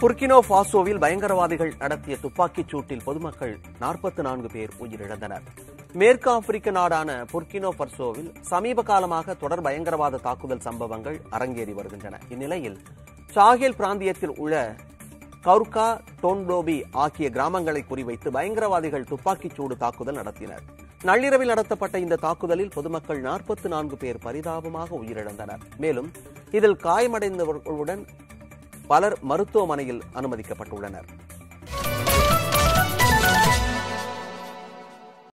Burkina பாசோவில் பயங்கரவாதிகள் நடத்திய துப்பாக்கிச் சூட்டில் பொதுமக்கள் நாற்பத்தி நான்கு பேர் உயிரிழந்தனர் மேற்கு ஆப்பிரிக்க நாடான புர்கினோ பர்சோவில் சமீப காலமாக தொடர் பயங்கரவாத தாக்குதல் சம்பவங்கள் அரங்கேறி வருகின்றன இந்நிலையில் சாஹேல் பிராந்தியத்தில் உள்ள கவுர்கா டோன்டோபி ஆகிய கிராமங்களை குறிவைத்து பயங்கரவாதிகள் துப்பாக்கிச் சூடு தாக்குதல் நடத்தினர் நள்ளிரவில் நடத்தப்பட்ட இந்த தாக்குதலில் பொதுமக்கள் நாற்பத்தி நான்கு பேர் பரிதாபமாக உயிரிழந்தனர் மேலும் இதில் காயமடைந்தவர்களுடன் பலர் மருத்துவமனையில் அனுமதிக்கப்பட்டுள்ளனர்